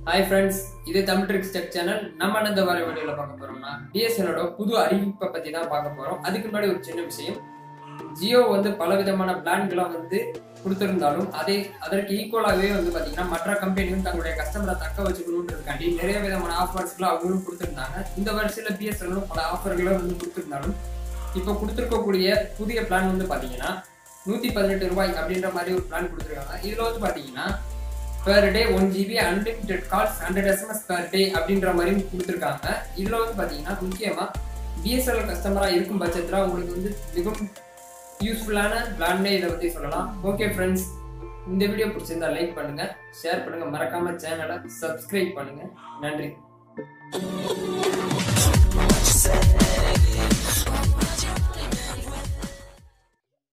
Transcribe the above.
hi friends இது Tamil tricks tech channel நம்ம என்ன இந்த வர வீடியோவில் பார்க்க போறோம்னா பிஎஸ்எனோட புது அறிவிப்பை பற்றி தான் பார்க்க போகிறோம் அதுக்கு முன்னாடி ஒரு சின்ன விஷயம் ஜியோ வந்து பல விதமான பிளான்களாம் வந்து கொடுத்துருந்தாலும் அதே அதற்கு ஈக்குவலாகவே வந்து பார்த்தீங்கன்னா மற்ற கம்பெனியும் தங்களுடைய கஸ்டமரை தக்க வச்சுக்கணும்னு இருக்காண்டி நிறைய விதமான ஆஃபர்ஸ்லாம் அவங்களும் கொடுத்துருந்தாங்க இந்த வருஷத்தில் பிஎஸ்என்னும் பல ஆஃபர்களை வந்து கொடுத்துருந்தாலும் இப்போ கொடுத்துருக்கக்கூடிய புதிய பிளான் வந்து பார்த்தீங்கன்னா நூற்றி பதினெட்டு ரூபாய் அப்படின்ற மாதிரி ஒரு பிளான் கொடுத்துருக்காங்க இதில் வந்து பார்த்தீங்கன்னா per day one GB unlimited calls hundred SMS per day அப்படின்ற மாதிரி கொடுத்துருக்காங்க இதில் வந்து பார்த்தீங்கன்னா முக்கியமாக பிஎஸ்என்எல் கஸ்டமராக இருக்கும் பட்சத்தில் உங்களுக்கு வந்து மிகவும் யூஸ்ஃபுல்லான பிளான்னே இதை பற்றி சொல்லலாம் ஓகே ஃப்ரெண்ட்ஸ் இந்த வீடியோ பிடிச்சிருந்தா லைக் பண்ணுங்கள் ஷேர் பண்ணுங்கள் மறக்காமல் சேனலை சப்ஸ்கிரைப் பண்ணுங்கள் நன்றி